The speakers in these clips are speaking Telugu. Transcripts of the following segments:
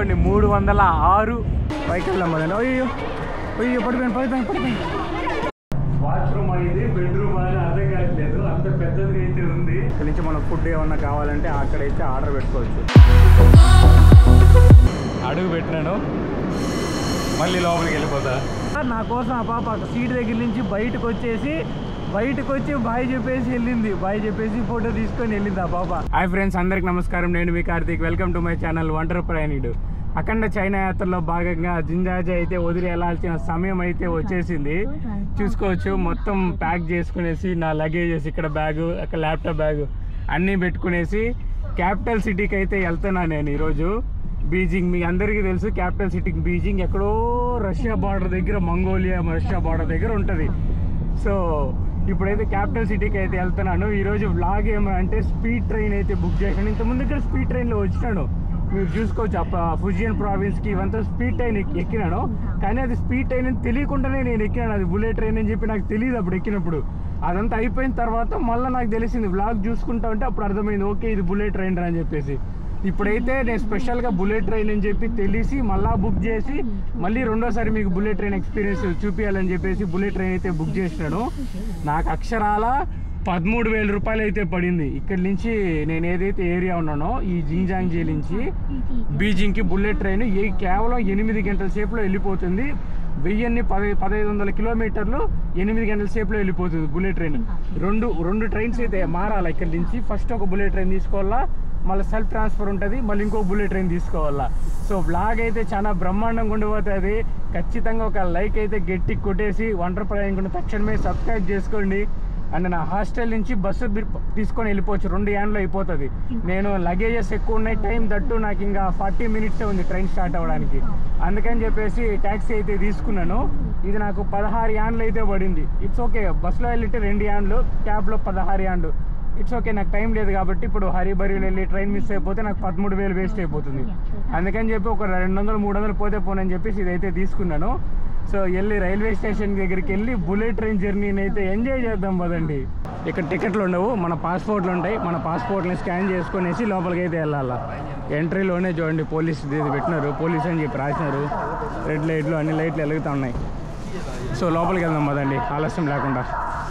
చూసుకోండి మూడు వందల ఆరు పైకి వెళ్దాం పదండి అయ్యో అయ్యో పడిపోయింది పడిపోయింది పడిపోయింది వాష్రూమ్ అనేది బెడ్రూమ్ అని అర్థం కావట్లేదు అంత పెద్దది అయితే ఉంది ఇక్కడ నుంచి మనకు ఫుడ్ ఏమన్నా కావాలంటే అక్కడైతే ఆర్డర్ పెట్టుకోవచ్చు అడుగు పెట్టినాను మళ్ళీ లోపలికి వెళ్ళిపోతా నా కోసం ఆ పాప సీట్ దగ్గర నుంచి బయటకు వచ్చేసి బయటకు వచ్చి బాయ్ చెప్పేసి వెళ్ళింది బాయ్ చెప్పేసి ఫోటో తీసుకొని వెళ్ళింది ఆ పాప హాయ్ ఫ్రెండ్స్ అందరికి నమస్కారం నేను మీ Karthik welcome to my channel వంటర్ ప్రయాణికుడు అఖండ చైనా యాత్రలో భాగంగా జింజాజీ అయితే వదిలి వెళ్ళాల్సిన సమయం అయితే వచ్చేసింది చూసుకోవచ్చు మొత్తం ప్యాక్ చేసుకునేసి నా లగేజెస్ ఇక్కడ బ్యాగు అక్కడ ల్యాప్టాప్ బ్యాగ్ అన్నీ పెట్టుకునేసి క్యాపిటల్ సిటీకి అయితే వెళ్తున్నా నేను ఈరోజు బీజింగ్ మీ అందరికీ తెలుసు క్యాపిటల్ సిటీ బీజింగ్ ఎక్కడో రష్యా బార్డర్ దగ్గర మంగోలియా రష్యా బార్డర్ దగ్గర ఉంటుంది సో ఇప్పుడైతే క్యాపిటల్ సిటీకి అయితే వెళ్తున్నాను ఈరోజు వ్లాగ్ ఏమంటే స్పీడ్ ట్రైన్ అయితే బుక్ చేశాను ఇంతకుముందు ఇక్కడ స్పీడ్ ట్రైన్లో వచ్చినాను మీరు చూసుకోవచ్చు ఆ ఫుజియన్ ప్రావిన్స్కి ఇవంతా స్పీడ్ ట్రైన్ ఎక్కి- ఎక్కినాను కానీ అది స్పీడ్ ట్రైన్ అని తెలియకుండానే నేను ఎక్కినాను అది బుల్లెట్ ట్రైన్ అని చెప్పి నాకు తెలియదు అప్పుడు ఎక్కినప్పుడు అదంతా అయిపోయిన తర్వాత మళ్ళీ నాకు తెలిసింది వ్లాగ్ చూసుకుంటా ఉంటే అప్పుడు అర్థమైంది ఓకే ఇది బుల్లెట్ ట్రైన్ రా అని చెప్పేసి ఇప్పుడైతే నేను స్పెషల్గా బుల్లెట్ ట్రైన్ అని చెప్పి తెలిసి మళ్ళా బుక్ చేసి మళ్ళీ రెండోసారి మీకు బుల్లెట్ ట్రైన్ ఎక్స్పీరియన్స్ చూపించాలని చెప్పేసి బుల్లెట్ ట్రైన్ అయితే బుక్ చేసినాను నాకు అక్షరాల పదమూడు వేల రూపాయలు అయితే పడింది ఇక్కడి నుంచి నేను ఏదైతే ఏరియా ఉన్నానో ఈ జింజాంగ్జీ నుంచి బీజింగ్కి బుల్లెట్ ట్రైన్ ఏ కేవలం ఎనిమిది గంటల సేపులో వెళ్ళిపోతుంది వెయ్యిన్ని పది పదహైదు వందల కిలోమీటర్లు ఎనిమిది గంటల సేపులో వెళ్ళిపోతుంది బుల్లెట్ ట్రైన్ రెండు రెండు ట్రైన్స్ అయితే మారాలి ఇక్కడి నుంచి ఫస్ట్ ఒక బుల్లెట్ ట్రైన్ తీసుకోవాలా మళ్ళీ సెల్ఫ్ ట్రాన్స్ఫర్ ఉంటుంది మళ్ళీ ఇంకో బుల్లెట్ ట్రైన్ తీసుకోవాలా సో బ్లాగ్ అయితే చాలా బ్రహ్మాండంగా ఉండిపోతుంది ఖచ్చితంగా ఒక లైక్ అయితే గట్టి కొట్టేసి వంటర్ ప్రయాణికుని తక్షణమే సబ్స్క్రైబ్ చేసుకోండి అండ్ నా హాస్టల్ నుంచి బస్సు బి- తీసుకొని వెళ్ళిపోవచ్చు రెండు యాన్లో అయిపోతుంది నేను లగేజెస్ ఎక్కువ ఉన్నాయి టైం దట్టు నాకు ఇంకా ఫార్టీ మినిట్సే ఉంది ట్రైన్ స్టార్ట్ అవ్వడానికి అందుకని చెప్పేసి ట్యాక్సీ అయితే తీసుకున్నాను ఇది నాకు పదహారు యాన్లు అయితే పడింది ఇట్స్ ఓకే బస్సులో వెళ్ళితే రెండు యాన్లు క్యాబ్లో పదహారు యాన్లు ఇట్స్ ఓకే నాకు టైం లేదు కాబట్టి ఇప్పుడు హరిబరిలో వెళ్ళి ట్రైన్ మిస్ అయిపోతే నాకు పదమూడు వేలు వేస్ట్ అయిపోతుంది అందుకని చెప్పి ఒక రెండు వందలు మూడు వందలు పోతే పోనని చెప్పేసి ఇదైతే తీసుకున్నాను సో వెళ్ళి రైల్వే స్టేషన్ దగ్గరికి వెళ్ళి బుల్లెట్ ట్రైన్ జర్నీని అయితే ఎంజాయ్ చేద్దాం పదండి ఇక్కడ టికెట్లు ఉండవు మన పాస్పోర్ట్లు ఉంటాయి మన పాస్పోర్ట్ని స్కాన్ చేసుకునేసి లోపలికి అయితే వెళ్ళాలా ఎంట్రీలోనే చూడండి పోలీస్ ఇది పెట్టినారు పోలీస్ అని చెప్పి రాసినారు రెడ్ లైట్లు అన్ని లైట్లు వెలుగుతూ ఉన్నాయి సో లోపలికి వెళ్దాం పదండి ఆలస్యం లేకుండా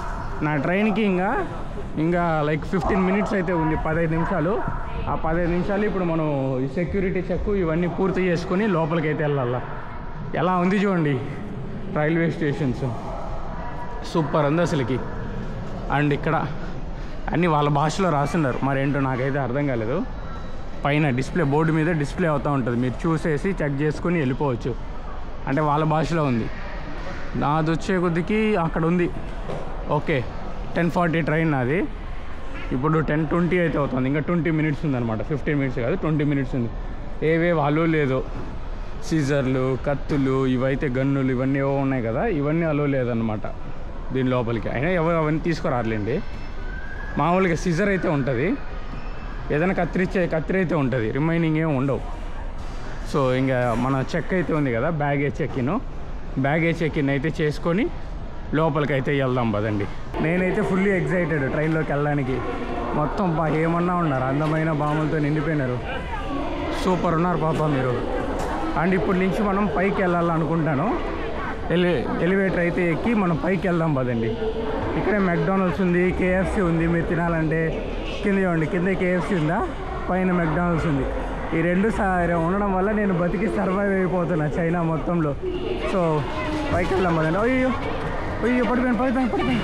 నా ట్రైన్కి ఇంకా ఇంకా లైక్ ఫిఫ్టీన్ మినిట్స్ అయితే ఉంది పదహైదు నిమిషాలు ఆ పదహైదు నిమిషాలు ఇప్పుడు మనం ఈ సెక్యూరిటీ చెక్ ఇవన్నీ పూర్తి చేసుకొని లోపలికి అయితే వెళ్ళాలా ఎలా ఉంది చూడండి రైల్వే స్టేషన్స్ సూపర్ ఉంది అసలుకి అండ్ ఇక్కడ అన్నీ వాళ్ళ భాషలో రాస్తున్నారు మరేంటో నాకైతే అర్థం కాలేదు పైన డిస్ప్లే బోర్డు మీద డిస్ప్లే అవుతూ ఉంటుంది మీరు చూసేసి చెక్ చేసుకొని వెళ్ళిపోవచ్చు అంటే వాళ్ళ భాషలో ఉంది నాది వచ్చే కొద్దికి అక్కడ ఉంది ఓకే టెన్ ఫార్టీ ట్రైన్ నాది ఇప్పుడు టెన్ ట్వంటీ అయితే అవుతుంది ఇంకా ట్వంటీ మినిట్స్ ఉందన్నమాట ఫిఫ్టీన్ మినిట్స్ కాదు ట్వంటీ మినిట్స్ ఉంది ఏవే అలో లేదో సీజర్లు కత్తులు ఇవైతే గన్నులు ఇవన్నీ ఏవో ఉన్నాయి కదా ఇవన్నీ అలో లేదన్నమాట దీని లోపలికి అయినా ఎవరు అవన్నీ తీసుకురారులేండి మామూలుగా సీజర్ అయితే ఉంటుంది ఏదైనా కత్తిరించే కత్తిరి అయితే ఉంటుంది రిమైనింగ్ ఏమి ఉండవు సో ఇంకా మన చెక్ అయితే ఉంది కదా baggage check in baggage check in అయితే చేసుకొని లోపలికి అయితే వెళ్దాం పదండి నేనైతే ఫుల్లీ ఎగ్జైటెడ్ ట్రైన్లోకి వెళ్ళడానికి మొత్తం బా ఏమన్నా ఉన్నారు అందమైన బాములతో నిండిపోయినారు సూపర్ ఉన్నారు పాప మీరు అండ్ ఇప్పుడు నుంచి మనం పైకి వెళ్ళాలనుకుంటాను ఎలి ఎలివేటర్ అయితే ఎక్కి మనం పైకి వెళ్దాం పదండి ఇక్కడే మెక్డానల్డ్స్ ఉంది కేఎఫ్సి ఉంది మీరు తినాలంటే కింద చూడండి కింద కేఎఫ్సి ఉందా పైన మెక్డానల్డ్స్ ఉంది ఈ రెండు సా ఉండడం వల్ల నేను బతికి సర్వైవ్ అయిపోతున్నా చైనా మొత్తంలో సో పైకి వెళ్దాం పదండి అయ్యో అయ్యో పడిపోయాను పడిపోయాను పడిపోయాను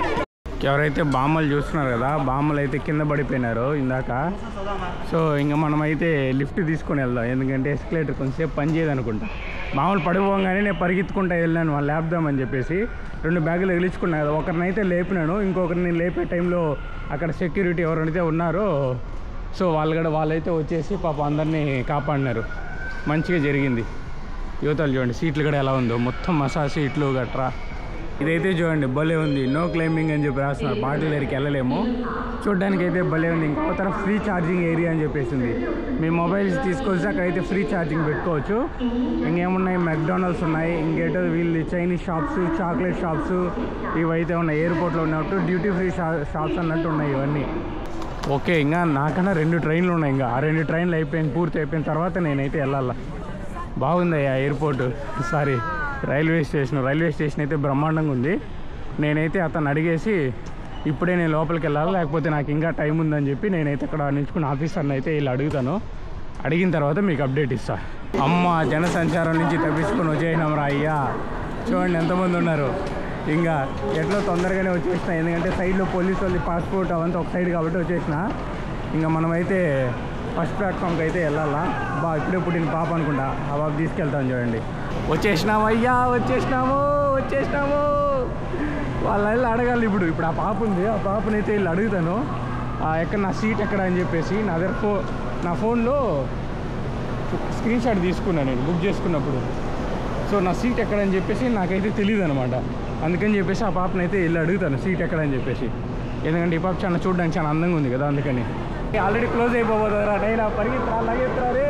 ఎవరైతే బామ్మలు చూస్తున్నారు కదా బామ్మలు అయితే కింద పడిపోయినారు ఇందాక సో ఇంకా మనమైతే లిఫ్ట్ తీసుకొని వెళ్దాం ఎందుకంటే ఎస్కలేటర్ కొంచెంసేపు పని చేయదు అనుకుంటా మామూలు పడిపోగానే నేను పరిగెత్తుకుంటా వెళ్ళాను వాళ్ళు లేపుదామని చెప్పేసి రెండు బ్యాగులు ఎగిలించుకున్నా కదా ఒకరినైతే లేపినాను ఇంకొకరిని నేను లేపే టైంలో అక్కడ సెక్యూరిటీ ఎవరైతే ఉన్నారో సో వాళ్ళు కూడా వాళ్ళైతే వచ్చేసి పాప అందరినీ కాపాడినారు మంచిగా జరిగింది యువతలు చూడండి సీట్లు కూడా ఎలా ఉందో మొత్తం మసాజ్ సీట్లు గట్రా ఇదైతే చూడండి భలే ఉంది నో క్లైంబింగ్ అని చెప్పి రాస్తున్నారు బాటిల్ దగ్గరికి వెళ్ళలేము చూడడానికి అయితే భలే ఉంది ఇంకో ఫ్రీ ఛార్జింగ్ ఏరియా అని చెప్పేసింది మీ మొబైల్స్ తీసుకొచ్చి అక్కడైతే ఫ్రీ ఛార్జింగ్ పెట్టుకోవచ్చు ఇంకేమున్నాయి మెక్డానల్డ్స్ ఉన్నాయి ఇంకేటో వీళ్ళు చైనీస్ షాప్స్ చాక్లెట్ షాప్స్ ఇవైతే ఉన్నాయి ఎయిర్పోర్ట్లో ఉన్నట్టు డ్యూటీ ఫ్రీ షా షాప్స్ అన్నట్టు ఉన్నాయి ఇవన్నీ ఓకే ఇంకా నాకన్నా రెండు ట్రైన్లు ఉన్నాయి ఇంకా ఆ రెండు ట్రైన్లు అయిపోయింది పూర్తి అయిపోయిన తర్వాత నేనైతే వెళ్ళాలా బాగుందయ్యా airport sorry railway station railway station అయితే బ్రహ్మాండంగా ఉంది నేనైతే అతను అడిగేసి ఇప్పుడే నేను లోపలికి వెళ్ళాలి లేకపోతే నాకు ఇంకా టైం ఉందని చెప్పి నేనైతే అక్కడ నిల్చుకున్న ఆఫీసర్ని అయితే వెళ్ళి అడుగుతాను అడిగిన తర్వాత మీకు అప్డేట్ ఇస్తా అమ్మ జనసంచారం నుంచి తప్పించుకొని వచ్చేసినాం రా అయ్యా చూడండి ఎంతమంది ఉన్నారు ఇంకా ఎట్లా తొందరగానే వచ్చేసిన ఎందుకంటే సైడ్లో పోలీసు వాళ్ళు పాస్పోర్ట్ అవంతా ఒక సైడ్ కాబట్టి వచ్చేసిన ఇంకా మనమైతే ఫస్ట్ ప్లాట్ఫామ్కి అయితే వెళ్ళాలా బా ఇప్పుడే పుట్టిన పాప అనుకుంటా ఆ బాబు తీసుకెళ్తాం చూడండి వచ్చేసినాము అయ్యా వచ్చేసినాము వచ్చేసినాము వాళ్ళ వెళ్ళి అడగాలి ఇప్పుడు ఇప్పుడు ఆ పాప ఉంది ఆ పాపని అయితే వెళ్ళి అడుగుతాను ఆ, ఎక్కడ నా సీట్ ఎక్కడ అని చెప్పేసి నా దగ్గర ఫో నా ఫోన్లో స్క్రీన్ షాట్ తీసుకున్నాను నేను బుక్ చేసుకున్నప్పుడు సో నా సీట్ ఎక్కడని చెప్పేసి నాకైతే తెలియదు అనమాట అందుకని చెప్పేసి ఆ పాపని అయితే వెళ్ళి అడుగుతాను సీట్ ఎక్కడని చెప్పేసి ఎందుకంటే ఈ పాప చాలా చూడడానికి చాలా అందంగా ఉంది కదా అందుకని ఆల్రెడీ క్లోజ్ అయిపోతుందిరా నైనా పరిగెత్తరా లగెత్తరా రే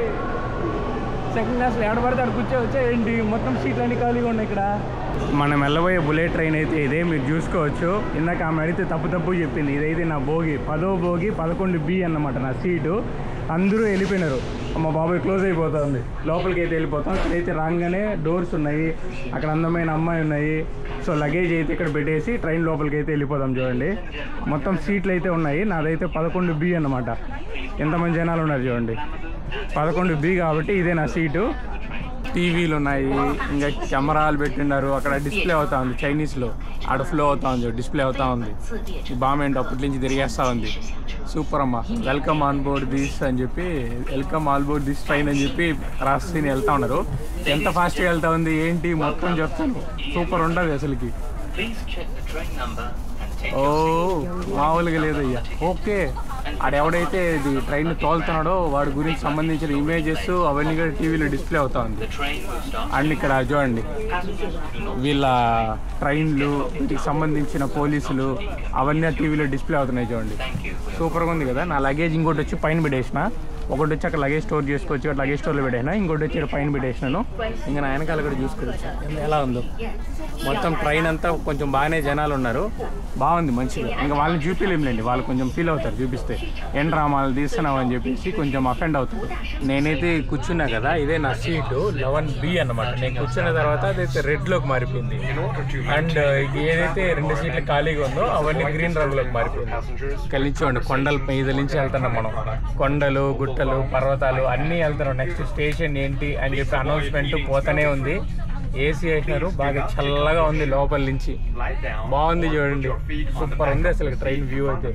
సెకండ్ క్లాస్లో ఎక్కడ పడితే అక్కడ కూర్చో వచ్చా ఏంటి మొత్తం సీట్లు అన్ని ఖాళీగా ఉన్నాయి ఇక్కడ మనం వెళ్ళబోయే బుల్లెట్ ట్రైన్ అయితే ఇదే మీరు చూసుకోవచ్చు ఇందాక ఆమె అడిగితే తప్పు తప్పు చెప్పింది ఇదైతే నా భోగి పదో భోగి పదకొండు బి అన్నమాట నా సీటు అందరూ వెళ్ళిపోయినారు అమ్మ బాబాయ్ క్లోజ్ అయిపోతుంది లోపలికి అయితే వెళ్ళిపోతాం ఇక్కడైతే రాగానే డోర్స్ ఉన్నాయి అక్కడ అందమైన అమ్మాయి ఉన్నాయి సో లగేజ్ అయితే ఇక్కడ పెట్టేసి ట్రైన్ లోపలికి అయితే వెళ్ళిపోతాం చూడండి మొత్తం సీట్లు అయితే ఉన్నాయి నాదైతే పదకొండు బి అన్నమాట ఎంతమంది జనాలు ఉన్నారు చూడండి పదకొండు బి కాబట్టి ఇదే నా సీటు టీవీలు ఉన్నాయి ఇంకా కెమెరాలు పెట్టిన్నారు అక్కడ డిస్ప్లే అవుతా ఉంది చైనీస్లో ఆడ ఫ్లో అవుతా ఉంది డిస్ప్లే అవుతా ఉంది ఈ బామ్మ ఏంటి అప్పటి నుంచి తిరిగేస్తా ఉంది సూపర్ అమ్మ వెల్కమ్ ఆన్ బోర్డ్ దిస్ అని చెప్పి welcome on board this train అని చెప్పి రాసి వెళ్తా ఉన్నారు ఎంత ఫాస్ట్గా వెళ్తా ఉంది ఏంటి మొత్తం చెప్తాను సూపర్ ఉండదు అసలుకి Please check the train number and take oh your seat. మామూలుగా లేదయ్యా ఓకే ఆడ ఎవడైతే ఇది ట్రైన్ తోలుతున్నాడో వాడి గురించి సంబంధించిన ఇమేజెస్ అవన్నీ కూడా టీవీలో డిస్ప్లే అవుతా ఉంది The train will start. And ఇక్కడ చూడండి Passengers do not వీళ్ళ ట్రైన్లు వీటికి సంబంధించిన పోలీసులు అవన్నీ టీవీలో డిస్ప్లే అవుతున్నాయి చూడండి thank you. సూపర్గా ఉంది కదా నా లగేజ్ ఇంకోటి వచ్చి పైన పెట్టేసిన ఒకటి వచ్చి అక్కడ లగేజ్ స్టోర్ చేసుకోవచ్చు అక్కడ లగేజ్ స్టోర్లో పెట్టేసిన ఇంకోటి వచ్చి ఇక్కడ పైన పెట్టేసినాను ఇంకా నా వెనకాల కూడా చూసుకోవచ్చు ఎలా ఉందో మొత్తం ట్రైన్ అంతా కొంచెం బాగానే జనాలు ఉన్నారు బాగుంది మంచిగా ఇంకా వాళ్ళని చూపించలేంలేండి వాళ్ళు కొంచెం ఫీల్ అవుతారు చూపిస్తే ఏం డ్రామాలు తీస్తున్నావు అని చెప్పేసి కొంచెం అఫెండ్ అవుతారు నేనైతే కూర్చున్నా కదా ఇదే నా సీటు లెవెన్ బి అన్నమాట నేను కూర్చున్న తర్వాత అదైతే రెడ్లోకి మారిపోయింది అండ్ ఏదైతే రెండు సీట్లు ఖాళీగా ఉందో అవన్నీ గ్రీన్ రంగులోకి మారిపోయింది ఇక్కడ నుంచి చూడండి కొండల మీద నుంచి వెళ్తున్నాం మనం కొండలు గుట్టలు పర్వతాలు అన్నీ వెళ్తున్నాం నెక్స్ట్ స్టేషన్ ఏంటి అని చెప్పి అనౌన్స్మెంట్ పోతానే ఉంది ఏసీ వేసినారు బాగా చల్లగా ఉంది లోపల నుంచి బాగుంది చూడండి సూపర్ ఉంది అసలు ట్రైన్ వ్యూ అయితే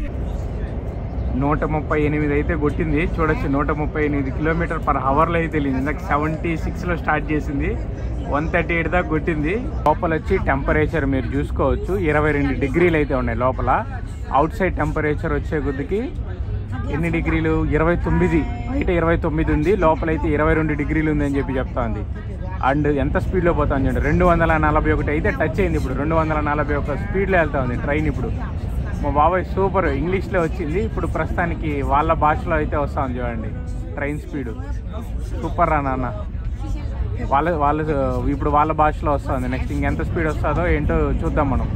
నూట ముప్పై ఎనిమిది అయితే కొట్టింది చూడొచ్చు నూట ముప్పై ఎనిమిది కిలోమీటర్ పర్ అవర్లో అయితే వెళ్ళింది ఇందాక సెవెంటీ సిక్స్లో స్టార్ట్ చేసింది వన్ థర్టీ ఎయిట్ దాకా కొట్టింది లోపల వచ్చి టెంపరేచర్ మీరు చూసుకోవచ్చు ఇరవై రెండు డిగ్రీలు అయితే ఉన్నాయి లోపల అవుట్ సైడ్ టెంపరేచర్ వచ్చే కొద్దికి ఎన్ని డిగ్రీలు ఇరవై తొమ్మిది బయట ఇరవై తొమ్మిది ఉంది లోపల అయితే ఇరవై రెండు డిగ్రీలు ఉంది అని చెప్పి చెప్తా ఉంది అండ్ ఎంత స్పీడ్లో పోతా చూడండి రెండు వందల నలభై ఒకటి అయితే టచ్ అయింది ఇప్పుడు రెండు వందల నలభై ఒక స్పీడ్లో వెళ్తా ఉంది ట్రైన్ ఇప్పుడు మా బాబాయ్ సూపర్ ఇంగ్లీష్లో వచ్చింది ఇప్పుడు ప్రస్తుతానికి వాళ్ళ భాషలో అయితే వస్తా ఉంది చూడండి ట్రైన్ స్పీడ్ సూపర్ రా నాన్న వాళ్ళ వాళ్ళ ఇప్పుడు వాళ్ళ భాషలో వస్తుంది నెక్స్ట్ ఇంకెంత స్పీడ్ వస్తుందో ఏంటో చూద్దాం మనం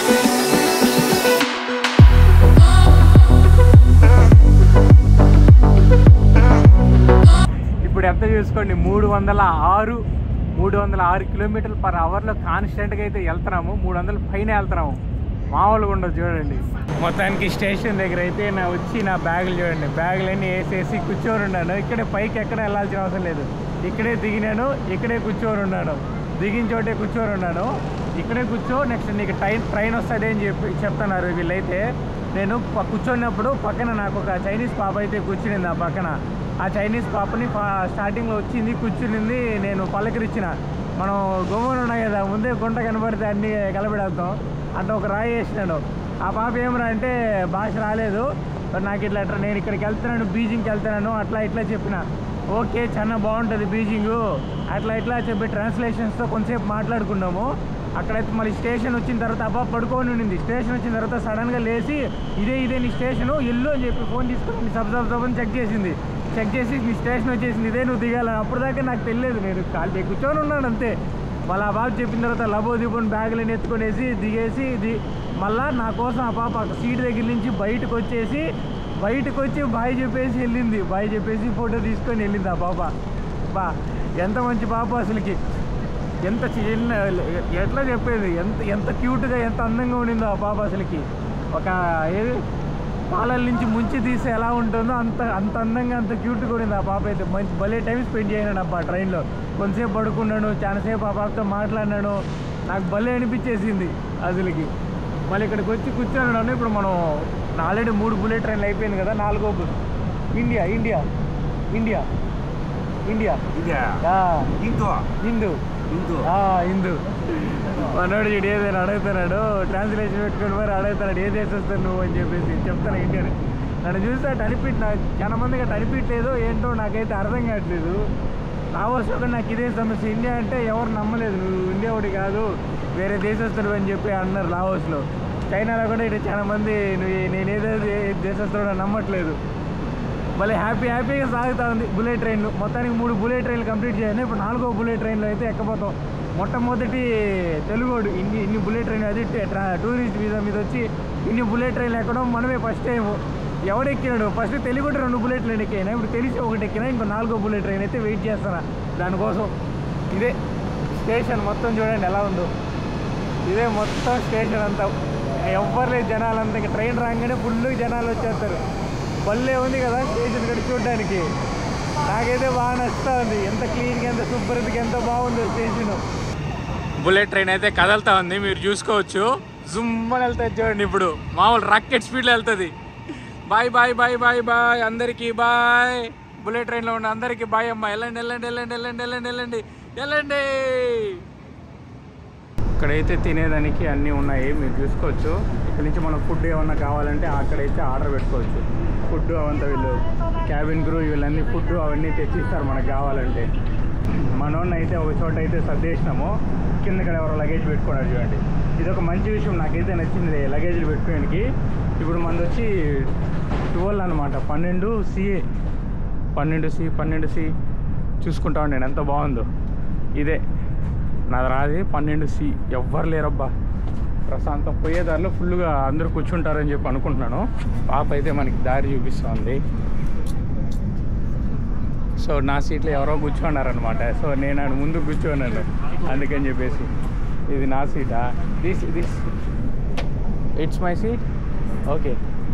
ఇప్పుడు ఎంత చూసుకోండి మూడు వందల ఆరు మూడు వందల ఆరు కిలోమీటర్లు పర్ అవర్లో కాన్స్టెంట్గా అయితే వెళ్తున్నాము మూడు వందల పైన వెళ్తున్నాము మామూలుగా ఉండదు చూడండి మొత్తానికి స్టేషన్ దగ్గర అయితే నా వచ్చి నా బ్యాగులు చూడండి బ్యాగులన్నీ వేసేసి కూర్చొని ఉన్నాను ఇక్కడే పైకి ఎక్కడ వెళ్ళాల్సిన అవసరం లేదు ఇక్కడే దిగినాను ఇక్కడే కూర్చొని ఉన్నాను దిగిన చోటే కూర్చొని ఉన్నాను ఇక్కడే కూర్చో నెక్స్ట్ నీకు ట్రైన్ ట్రైన్ వస్తుంది అని చెప్పి చెప్తున్నారు వీళ్ళైతే నేను ప- కూర్చున్నప్పుడు పక్కన నాకు ఒక చైనీస్ పాప అయితే కూర్చునింది ఆ పక్కన ఆ చైనీస్ పాపని ఫా- స్టార్టింగ్లో వచ్చింది కూర్చునింది నేను పలకరించిన మనం గోమూలు ఉన్నాయి కదా ముందే గుంట కనబడితే అన్ని కలబడేద్దాం అంటే ఒక రాయి వేసినాడు ఆ పాప ఏమరా అంటే భాష రాలేదు మరి నాకు ఇట్లా అట్లా నేను ఇక్కడికి వెళ్తున్నాను బీజింగ్కి వెళ్తున్నాను అట్లా ఇట్లా చెప్పిన ఓకే చాలా బాగుంటుంది బీజింగ్ అట్లా ఇట్లా చెప్పి ట్రాన్స్లేషన్స్తో కొంతసేపు మాట్లాడుకున్నాము అక్కడైతే మళ్ళీ స్టేషన్ వచ్చిన తర్వాత అబ్బా పడుకొని ఉండింది స్టేషన్ వచ్చిన తర్వాత సడన్గా లేచి ఇదే ఇదే నీ స్టేషను ఇల్లు అని చెప్పి ఫోన్ తీసుకొని సబ్ సబ్ సబ్ అని చెక్ చేసింది చెక్ చేసి నీ స్టేషన్ వచ్చేసింది ఇదే నువ్వు దిగాలని అప్పుడు దాకా నాకు తెలియదు నేను కాలి కూర్చొని ఉన్నాను అంతే మళ్ళీ ఆ బాబు చెప్పిన తర్వాత లబో దిబోని బ్యాగులను ఎత్తుకొనేసి దిగేసి ది మళ్ళా నా కోసం ఆ పాప సీట్ దగ్గర నుంచి బయటకు వచ్చేసి బయటకు వచ్చి బాయ్ చెప్పేసి వెళ్ళింది బాయ్ చెప్పేసి ఫోటో తీసుకొని వెళ్ళింది ఆ పాప బా ఎంత మంచి పాప అసలుకి ఎంత చిన్న ఎట్లా చెప్పేది ఎంత ఎంత క్యూట్గా ఎంత అందంగా ఉండిందో ఆ పాప అసలుకి ఒక ఏది పాలల నుంచి ముంచి తీస్తే ఎలా ఉంటుందో అంత అంత అందంగా అంత క్యూట్గా ఉండింది ఆ పాప అయితే మంచి భలే టైం స్పెండ్ చేయనాడు అబ్బా ట్రైన్లో కొంతసేపు పడుకున్నాను చాలాసేపు ఆ పాపతో మాట్లాడినాను నాకు భలే అనిపించేసింది అసలుకి మళ్ళీ ఇక్కడికి వచ్చి కూర్చొని ఇప్పుడు మనం ఆల్రెడీ మూడు బుల్లెట్ ట్రైన్లు అయిపోయింది కదా నాలుగో బు- India India India India India. ఆ, Indo. హిందూ Indo. ఆ, హిందూ మనోడు వీడు ఏదైనా అడుగుతున్నాడు ట్రాన్స్లేషన్ పెట్టుకుని మరి అడుగుతున్నాడు ఏ దేశస్తాను నువ్వు అని చెప్పేసి చెప్తాను ఇండియన్ నన్ను చూస్తే అటు అనిపిట్ నాకు చాలా మందికి అటు అనిపించలేదు ఏంటో నాకైతే అర్థం కావట్లేదు నా వర్షం నాకు ఇదే సమస్య ఇండియా అంటే ఎవరు నమ్మలేదు నువ్వు ఇండియా ఒకటి కాదు వేరే దేశస్తుడు అని చెప్పి అన్నారు లావోస్లో చైనాలో కూడా ఇటు చాలా మంది నువ్వు నేను ఏదో దేశస్తుడు నమ్మట్లేదు భలే హ్యాపీ హ్యాపీగా సాగుతా ఉంది బుల్లెట్ ట్రైన్లు మొత్తానికి మూడు బుల్లెట్ ట్రైన్లు కంప్లీట్ చేయాలి ఇప్పుడు నాలుగో బుల్లెట్ ట్రైన్లో అయితే ఎక్కబోతాం మొట్టమొదటి తెలుగోడు ఇన్ని ఇన్ని బుల్లెట్ ట్రైన్ అది ట్రా- టూరిస్ట్ వీసా మీద వచ్చి ఇన్ని బుల్లెట్ ట్రైన్లు ఎక్కడం మనమే ఫస్ట్ టైం ఎవడు ఎక్కినాడు ఫస్ట్ తెలుగు రెండు బుల్లెట్ ట్రైన్ ఎక్కినా ఇప్పుడు తెలిసి ఒకటి ఎక్కినా ఇంకో నాలుగో బుల్లెట్ ట్రైన్ అయితే వెయిట్ చేస్తాను దానికోసం ఇదే స్టేషన్ మొత్తం చూడండి ఎలా ఉందో ఇదే మొత్తం స్టేషన్ అంతా ఎవ్వరు లేదు జనాలంతా ఇంకా ట్రైన్ రాగానే ఫుల్ జనాలు వచ్చేస్తారు భలే ఉంది కదా స్టేషన్ కూడా చూడడానికి నాకైతే బాగా నచ్చుతా ఉంది ఎంత క్లీన్గా ఎంత శుభ్రతకి ఎంత బాగుందో స్టేషన్ బుల్లెట్ ట్రైన్ అయితే కదలుతా ఉంది మీరు చూసుకోవచ్చు జుమ్ అని వెళ్తుంది చూడండి ఇప్పుడు మామూలు రాకెట్ స్పీడ్లో వెళ్తుంది bye bye bye bye bye అందరికీ బాయ్ బుల్లెట్ ట్రైన్లో ఉన్న అందరికీ బాయ్ అమ్మ వెళ్ళండి వెళ్ళండి వెళ్ళండి వెళ్ళండి వెళ్ళండి వెళ్ళండి వెళ్ళండి ఇక్కడైతే తినేదానికి అన్నీ ఉన్నాయి మీరు చూసుకోవచ్చు ఇక్కడ నుంచి మనం ఫుడ్ ఏమన్నా కావాలంటే అక్కడైతే ఆర్డర్ పెట్టుకోవచ్చు ఫుడ్ అవంతా వీళ్ళు క్యాబిన్ క్రూ వీళ్ళన్నీ ఫుడ్ అవన్నీ తెచ్చిస్తారు మనకు కావాలంటే మనోడిని అయితే ఒక చోట అయితే సర్దేసినాము కింద ఇక్కడ ఎవరో లగేజ్ పెట్టుకున్నారు చూడండి ఇది ఒక మంచి విషయం నాకైతే నచ్చింది లగేజ్లు పెట్టుకోవడానికి ఇప్పుడు మనది వచ్చి ట్వెల్వ్ అనమాట పన్నెండు సిఏ పన్నెండు సి పన్నెండు సి చూసుకుంటా ఉండండి ఎంత బాగుందో ఇదే నాది రాది పన్నెండు సి ఎవ్వరు లేరబ్బా ప్రశాంతం పోయే దారిలో ఫుల్గా అందరూ కూర్చుంటారని చెప్పి అనుకుంటున్నాను పాప అయితే మనకి దారి చూపిస్తుంది సో నా సీట్లో ఎవరో కూర్చున్నారనమాట సో నేను ఆడ ముందు కూర్చోన్నాను అందుకని చెప్పేసి ఇది నా సీటా this this it's my seat okay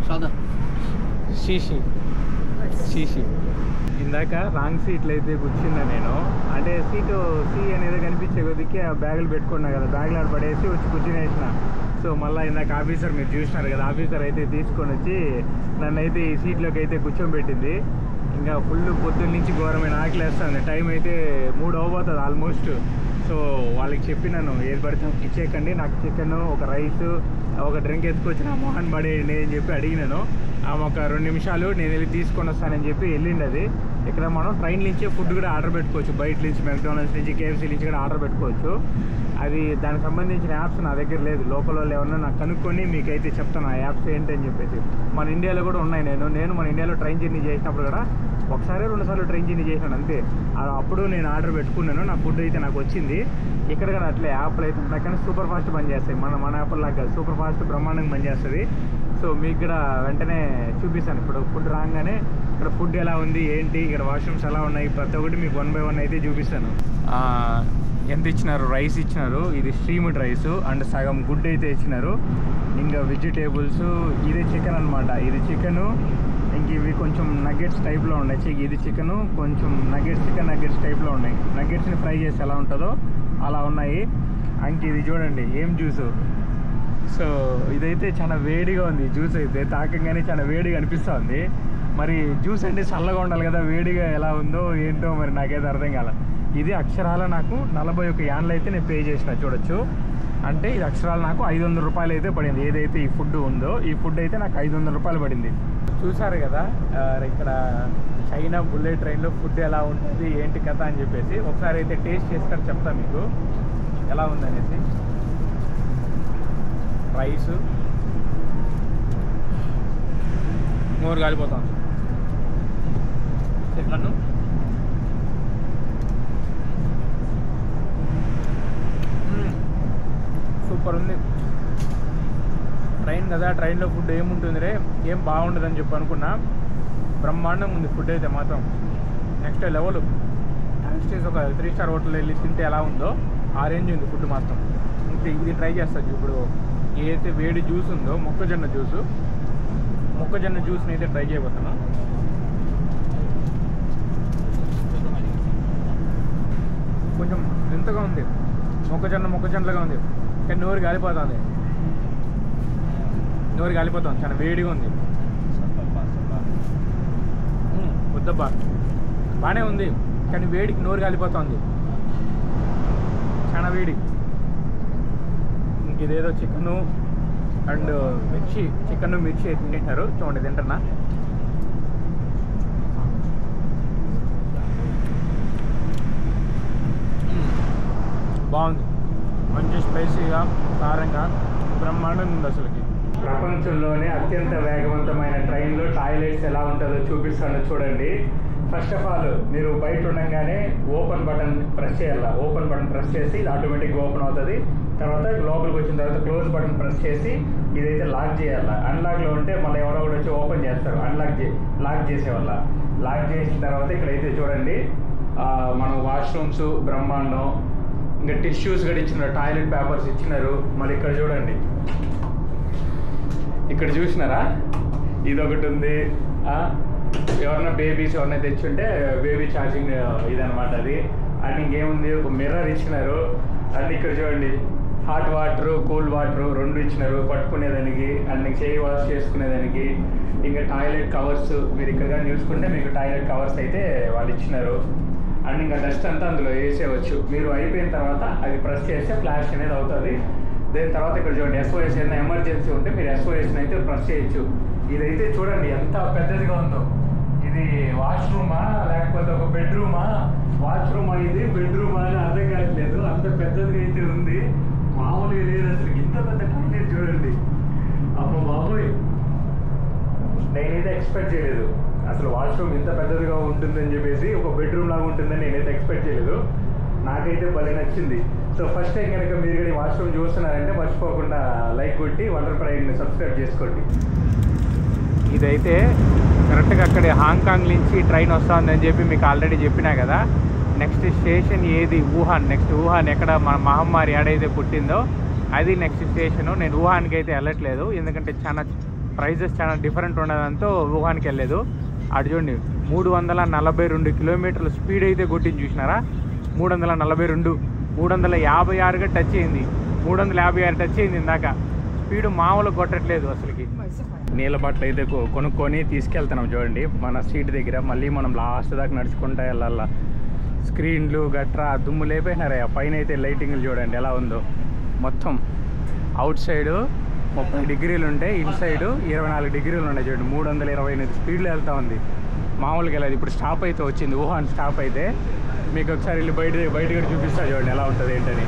షీషి షీషి ఇందాక రాంగ్ సీట్లు అయితే కూర్చున్నా నేను అంటే సీటు సి అనేది కనిపించే కొద్దికి ఆ బ్యాగులు పెట్టుకున్నా కదా బ్యాగులు ఆడ పడేసి వచ్చి కూర్చునేసిన సో మళ్ళీ ఇందాక ఆఫీసర్ మీరు చూసినారు కదా ఆఫీసర్ అయితే తీసుకొని వచ్చి నన్ను అయితే ఈ సీట్లోకి అయితే కూర్చోబెట్టింది ఇంకా ఫుల్ పొద్దున్న నుంచి ఘోరమైన ఆకలి వేస్తుంది టైం అయితే మూడు అవ్వబోతుంది ఆల్మోస్ట్ సో వాళ్ళకి చెప్పినాను ఏది పడితే అది ఇచ్చేయకండి నాకు చికెన్ ఒక రైస్ ఒక డ్రింక్ ఎత్తుకొచ్చి నా మొహన్ పడేయండి అని చెప్పి అడిగినాను ఆమె ఒక రెండు నిమిషాలు నేను వెళ్ళి తీసుకొని వస్తానని చెప్పి వెళ్ళింది అది ఇక్కడ మనం ట్రైన్ నుంచే ఫుడ్ కూడా ఆర్డర్ పెట్టుకోవచ్చు బయట నుంచి మెక్డానల్డ్స్ నుంచి కేఎఫ్సీ నుంచి కూడా ఆర్డర్ పెట్టుకోవచ్చు అది దానికి సంబంధించిన యాప్స్ నా దగ్గర లేదు లోకల్ వాళ్ళు ఏమన్నా నాకు కనుక్కొని మీకైతే చెప్తాను ఆ యాప్స్ ఏంటి అని చెప్పేసి మన ఇండియాలో కూడా ఉన్నాయి నేను నేను మన ఇండియాలో ట్రైన్ జర్నీ చేసినప్పుడు కూడా ఒకసారి రెండు సార్లు ట్రైన్ జర్నీ చేసినాను అంతే ఆ అప్పుడు నేను ఆర్డర్ పెట్టుకున్నాను నా ఫుడ్ అయితే నాకు వచ్చింది ఇక్కడ కూడా అట్లే యాప్లు అయితే ఉంటాయి కానీ సూపర్ ఫాస్ట్ పనిచేస్తాయి మన మన యాప్ లాగా సూపర్ ఫాస్ట్ బ్రహ్మాండంగా పనిచేస్తుంది సో మీకు కూడా వెంటనే చూపిస్తాను ఇప్పుడు ఫుడ్ రాగానే ఇక్కడ ఫుడ్ ఎలా ఉంది ఏంటి ఇక్కడ వాష్రూమ్స్ ఎలా ఉన్నాయి ప్రతి ఒక్కటి మీకు వన్ బై వన్ అయితే చూపిస్తాను ఎంత ఇచ్చినారు రైస్ ఇచ్చినారు ఇది స్ట్రీమ్డ్ రైస్ అండ్ సగం గుడ్ అయితే ఇచ్చినారు ఇంకా వెజిటేబుల్స్ ఇది చికెన్ అన్నమాట ఇది చికెను ఇంక ఇవి కొంచెం నగ్గెట్స్ టైప్లో ఉన్నాయి చి- ఇది చికెన్ కొంచెం నగ్గెట్స్ చికెన్ నగ్గెట్స్ టైప్లో ఉన్నాయి నగ్గెట్స్ని ఫ్రై చేసి ఎలా ఉంటుందో అలా ఉన్నాయి ఇంక ఇది చూడండి ఏం జ్యూసు సో ఇదైతే చాలా వేడిగా ఉంది జ్యూస్ అయితే తాకంగానే చాలా వేడిగా అనిపిస్తుంది మరి జ్యూస్ అంటే చల్లగా ఉండాలి కదా వేడిగా ఎలా ఉందో ఏంటో మరి నాకైతే అర్థం కాల ఇది అక్షరాల నాకు నలభై ఒక యాన్లు అయితే నేను పే చేసిన చూడొచ్చు అంటే ఇది అక్షరాలు నాకు ఐదు వందల రూపాయలు అయితే పడింది ఏదైతే ఈ ఫుడ్ ఉందో ఈ ఫుడ్ అయితే నాకు ఐదు వందల రూపాయలు పడింది చూసారు కదా ఆ, ఇక్కడ చైనా బుల్లెట్ ట్రైన్లో ఫుడ్ ఎలా ఉంటుంది ఏంటి కథ అని చెప్పేసి ఒకసారి అయితే టేస్ట్ చేసుకొని చెప్తా మీకు ఎలా ఉందనేసి రైస్ నోరు కాలిపోతాం చికెన్ సూపర్ ఉంది ట్రైన్ కదా ట్రైన్లో ఫుడ్ ఏముంటుంది రే ఏం బాగుండదని చెప్పి అనుకున్నా బ్రహ్మాండం ఉంది ఫుడ్ అయితే మాత్రం నెక్స్ట్ లెవెల్ యాక్స్టేజ్ ఒక త్రీ స్టార్ హోటల్ వెళ్ళి తింటే ఎలా ఉందో ఆ రేంజ్ ఉంది ఫుడ్ మాత్రం ఇంకా ఇది ట్రై చేస్తాను ఇప్పుడు ఏదైతే వేడి జ్యూస్ ఉందో మొక్కజొన్న జ్యూసు మొక్కజొన్న జ్యూస్ని అయితే ట్రై చేయబోతాను కొంచెం వింతగా ఉంది మొక్కజొన్న మొక్కజొన్నలుగా ఉంది కానీ నోరు గాలిపోతుంది నోరు గాలిపోతుంది చాలా వేడిగా ఉంది మ్మ్, వద్దబ్బా బాగానే ఉంది కానీ వేడికి నోరు కాలిపోతుంది చాలా వేడి ఇంక ఇదేదో చికెను అండ్ మిర్చి చికెన్ మిర్చి అయితే తింటారు చూడండి తింటున్నా బాగుంది మంచి స్పైసీగా కారంగా బ్రహ్మాండంగా ఉంది అసలుకి ప్రపంచంలోనే అత్యంత వేగవంతమైన ట్రైన్లో టాయిలెట్స్ ఎలా ఉంటుందో చూపిస్తాను చూడండి ఫస్ట్ ఆఫ్ ఆల్ మీరు బయట ఉండగానే ఓపెన్ బటన్ ప్రెస్ చేయాలి ఓపెన్ బటన్ ప్రెస్ చేసి ఇది ఆటోమేటిక్గా ఓపెన్ అవుతుంది తర్వాత లోపలికి వచ్చిన తర్వాత క్లోజ్ బటన్ ప్రెస్ చేసి ఇదైతే లాక్ చేయాలి అన్లాక్లో ఉంటే మళ్ళీ ఎవరో ఒకటి వచ్చి ఓపెన్ చేస్తారు అన్లాక్ చే లాక్ చేసేవాళ్ళ లాక్ చేసిన తర్వాత ఇక్కడైతే చూడండి ఆ, మనం వాష్రూమ్స్ బ్రహ్మాండం ఇంకా టిష్యూస్ కూడా ఇచ్చినారు టాయిలెట్ పేపర్స్ ఇచ్చినారు మళ్ళీ ఇక్కడ చూడండి ఇక్కడ చూసినారా ఇది ఒకటి ఉంది ఆ, ఎవరన్నా బేబీస్ ఎవరన్నా తెచ్చుంటే బేబీ ఛార్జింగ్ ఇదనమాట అది అండ్ ఇంకేముంది ఒక మిర్రర్ ఇచ్చినారు అండ్ ఇక్కడ చూడండి హాట్ వాటర్ కూల్ వాటర్ రెండు ఇచ్చినారు పట్టుకునేదానికి అండ్ చేయి వాష్ చేసుకునేదానికి ఇంకా టాయిలెట్ కవర్స్ మీరు ఇక్కడ కానీ చూసుకుంటే మీకు టాయిలెట్ కవర్స్ అయితే వాళ్ళు ఇచ్చినారు అండ్ ఇంకా డస్ట్ అంతా అందులో వేసేయవచ్చు మీరు అయిపోయిన తర్వాత అది ప్రెస్ చేస్తే ఫ్లాష్ అనేది అవుతుంది దాని తర్వాత ఇక్కడ చూడండి ఎస్ఓఎస్ ఏదైనా ఎమర్జెన్సీ ఉంటే మీరు ఎస్ఓఎస్ని అయితే ప్రెస్ చేయొచ్చు ఇదైతే చూడండి ఎంత పెద్దదిగా ఉందో ఇది వాష్రూమా లేకపోతే ఒక బెడ్రూమా వాష్రూమా ఇది బెడ్రూమా అని అర్థం కావట్లేదు అంత పెద్దదిగా అయితే ఉంది మామూలుగా లేదు అసలు ఇంత పెద్ద టాయిలెట్ చూడండి అమ్మ బాబోయ్ నేనైతే ఎక్స్పెక్ట్ చేయలేదు అసలు వాష్రూమ్ ఇంత పెద్దదిగా ఉంటుందని చెప్పేసి ఒక బెడ్రూమ్ లాగా ఉంటుందని నేనైతే ఎక్స్పెక్ట్ చేయలేదు నాకైతే భలే నచ్చింది సో ఫస్ట్ టైం కనుక మీరు కూడా ఈ వాష్రూమ్ చూస్తున్నారంటే మర్చిపోకుండా లైక్ కొట్టి వండర్ ప్రైడ్ని సబ్స్క్రైబ్ చేసుకోండి ఇదైతే కరెక్ట్గా అక్కడ హాంకాంగ్ నుంచి ట్రైన్ వస్తుందని చెప్పి మీకు ఆల్రెడీ చెప్పినా కదా నెక్స్ట్ స్టేషన్ ఏది వుహాన్ నెక్స్ట్ వుహాన్ ఎక్కడ మన మహమ్మారి ఏడైతే పుట్టిందో అది నెక్స్ట్ స్టేషన్ నేను వుహాన్కి అయితే వెళ్ళట్లేదు ఎందుకంటే చాలా ప్రైజెస్ చాలా డిఫరెంట్ ఉండడంతో వుహాన్కి వెళ్ళలేదు అటు చూడండి మూడు వందల నలభై రెండు కిలోమీటర్ల స్పీడ్ అయితే కొట్టింది చూసినారా మూడు వందల నలభై రెండు మూడు వందల యాభై ఆరుగా టచ్ అయింది మూడు వందల యాభై ఆరు టచ్ అయింది ఇందాక స్పీడ్ మామూలు కొట్టట్లేదు అసలుకి నీళ్ళ బట్టలు అయితే కొ- కొనుక్కొని తీసుకెళ్తున్నాం చూడండి మన సీట్ దగ్గర మళ్ళీ మనం లాస్ట్ దాకా నడుచుకుంటా వెళ్ళాల స్క్రీన్లు గట్రా దుమ్ము లేపేసినారే ఆ పైన అయితే లైటింగ్లు చూడండి ఎలా ఉందో మొత్తం అవుట్ సైడ్ ముప్పై డిగ్రీలు ఉంటాయి ఇన్ సైడ్ ఇరవై నాలుగు డిగ్రీలు ఉన్నాయి చూడండి మూడు వందల ఇరవై ఎనిమిది స్పీడ్లో వెళ్తా ఉంది మామూలుగా వెళ్ళదు ఇప్పుడు స్టాప్ అయితే వచ్చింది వుహాన్ స్టాప్ అయితే మీకు ఒకసారి వెళ్ళి బయట బయట కూడా చూపిస్తా చూడండి ఎలా ఉంటుంది ఏంటని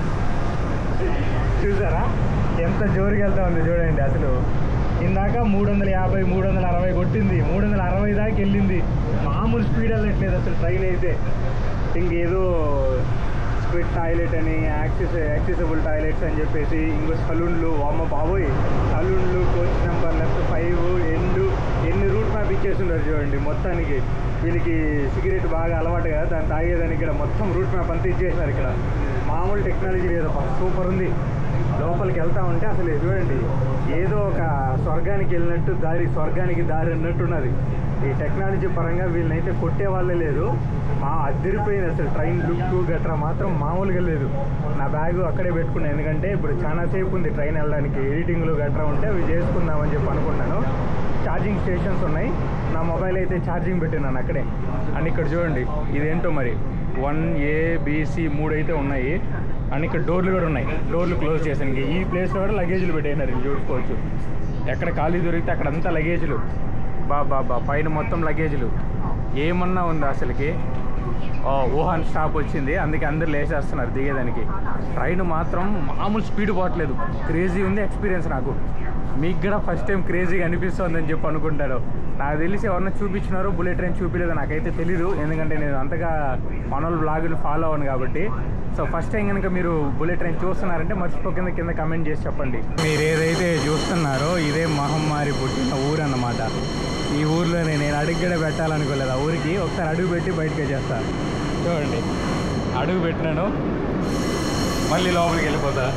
చూసారా ఎంత జోరుగా వెళ్తా ఉంది చూడండి అసలు ఇందాక మూడు వందల యాభై మూడు వందల అరవై కొట్టింది మూడు వందల అరవై దాకా వెళ్ళింది మామూలు స్పీడ్ వెళ్ళట్లేదు అసలు ట్రైన్ అయితే ఇంకేదో స్క్విట్ టాయిలెట్ అని యాక్సెస్ యాక్సెసబుల్ టాయిలెట్స్ అని చెప్పేసి ఇంకో సలూన్లు అమ్మ బాబోయ్ సలూన్లు కోచ్ నెంబర్ లెఫ్ట్ ఫైవ్ ఎండు ఎన్ని రూట్ మ్యాప్ ఇచ్చేస్తున్నారు చూడండి మొత్తానికి వీళ్ళకి సిగరెట్ బాగా అలవాటు కదా దాన్ని తాగేదానికి ఇక్కడ మొత్తం రూట్ మ్యాప్ అంతా ఇచ్చేసినారు ఇక్కడ మామూలు టెక్నాలజీ లేదు సూపర్ ఉంది లోపలికి వెళ్తా ఉంటే అసలు ఇది చూడండి ఏదో ఒక స్వర్గానికి వెళ్ళినట్టు దారి స్వర్గానికి దారి అన్నట్టున్నది ఈ టెక్నాలజీ పరంగా వీళ్ళనైతే కొట్టే వాళ్ళే లేదు మా అదిరిపోయింది అసలు ట్రైన్ లుక్ గట్రా మాత్రం మామూలుగా లేదు నా బ్యాగ్ అక్కడే పెట్టుకున్నాను ఎందుకంటే ఇప్పుడు చాలా సేపు ఉంది ట్రైన్ వెళ్ళడానికి ఎడిటింగ్లు గట్రా ఉంటే అవి చేసుకుందామని చెప్పి అనుకున్నాను ఛార్జింగ్ స్టేషన్స్ ఉన్నాయి నా మొబైల్ అయితే ఛార్జింగ్ పెట్టినాను అక్కడే అండ్ ఇక్కడ చూడండి ఇదేంటో మరి వన్ ఏ బీసీ మూడు అయితే ఉన్నాయి అండ్ ఇక్కడ డోర్లు కూడా ఉన్నాయి డోర్లు క్లోజ్ చేసానికి ఈ ప్లేస్లో కూడా లగేజ్లు పెట్టేసినారు ఇది చూసుకోవచ్చు ఎక్కడ ఖాళీ దొరికితే అక్కడ అంతా లగేజ్లు బా బా బా పైన మొత్తం లగేజ్లు ఏమన్నా ఉందా అసలుకి ఓ వుహాన్ స్టాప్ వచ్చింది అందుకే అందరు లేచేస్తున్నారు దిగేదానికి ట్రైన్ మాత్రం మామూలు స్పీడ్ పోవట్లేదు క్రేజీ ఉంది ఎక్స్పీరియన్స్ నాకు మీకు కూడా ఫస్ట్ టైం క్రేజీగా అనిపిస్తుందని చెప్పి అనుకుంటారు నాకు తెలిసి ఎవరన్నా చూపించినారో బుల్లెట్ ట్రైన్ చూపించలేదో నాకైతే తెలీదు ఎందుకంటే నేను అంతగా మనోళ్ళ బ్లాగులు ఫాలో అవ్వను కాబట్టి సో ఫస్ట్ టైం కనుక మీరు బుల్లెట్ ట్రైన్ చూస్తున్నారంటే మర్చిపోకుండా కింద కమెంట్ చేసి చెప్పండి మీరు ఏదైతే చూస్తున్నారో ఇదే మహమ్మారి పుట్టిన ఊరు అన్నమాట ఈ ఊర్లోనే నేను అడుగుగడ పెట్టాలనుకోలేదు ఆ ఊరికి ఒకసారి అడుగు పెట్టి బయటకు వచ్చేస్తాను చూడండి అడుగు పెట్టినాను మళ్ళీ లోపలికి వెళ్ళిపోతా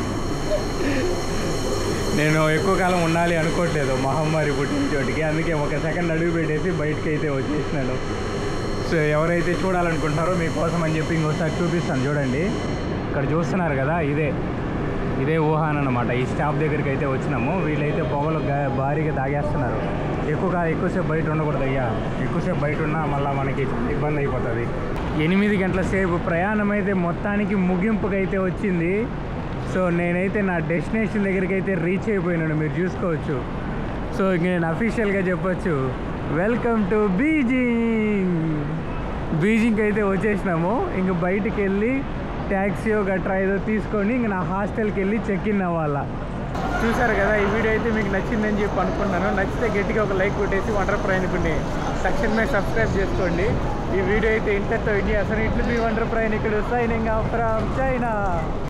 నేను ఎక్కువ కాలం ఉండాలి అనుకోవట్లేదు మహమ్మారి పుట్టిన చోటికి అందుకే ఒక సెకండ్ అడుగు పెట్టేసి బయటకి అయితే వచ్చేసినాను సో ఎవరైతే చూడాలనుకుంటారో మీకోసం అని చెప్పి ఇంకోసారి చూపిస్తాను చూడండి ఇక్కడ చూస్తున్నారు కదా ఇదే ఇదే వుహాన్ అనమాట ఈ స్టాప్ దగ్గరికి అయితే వచ్చినాము వీళ్ళైతే పొగలు గా- భారీగా దాగేస్తున్నారు ఎక్కువ కా- ఎక్కువసేపు బయట ఉండకూడదు అయ్యా ఎక్కువసేపు బయట ఉన్నా మళ్ళీ మనకి ఇబ్బంది అయిపోతుంది ఎనిమిది గంటల సేపు ప్రయాణం అయితే మొత్తానికి ముగింపుకి అయితే వచ్చింది సో నేనైతే నా డెస్టినేషన్ దగ్గరికి అయితే రీచ్ అయిపోయినాను మీరు చూసుకోవచ్చు సో ఇంక నేను అఫీషియల్గా చెప్పొచ్చు వెల్కమ్ టు బీజింగ్ బీజింగ్కి అయితే వచ్చేసినాము ఇంక బయటికి వెళ్ళి ట్యాక్సీ గట్రా ఏదో తీసుకొని ఇంక నా హాస్టల్కి వెళ్ళి చెక్ ఇన్ అవ్వాలా చూసారు కదా ఈ వీడియో అయితే మీకు నచ్చిందని చెప్పి అనుకున్నాను నచ్చితే గట్టిగా ఒక లైక్ కొట్టేసి వండర్ ప్రయాణికుని తక్షణమే సబ్స్క్రైబ్ చేసుకోండి ఈ వీడియో అయితే ఇంతటితో ఇండియా అసలు ఇట్లు మీ వండర్ ప్రయాణికుడు సైనింగ్ ఫ్రమ్ చైనా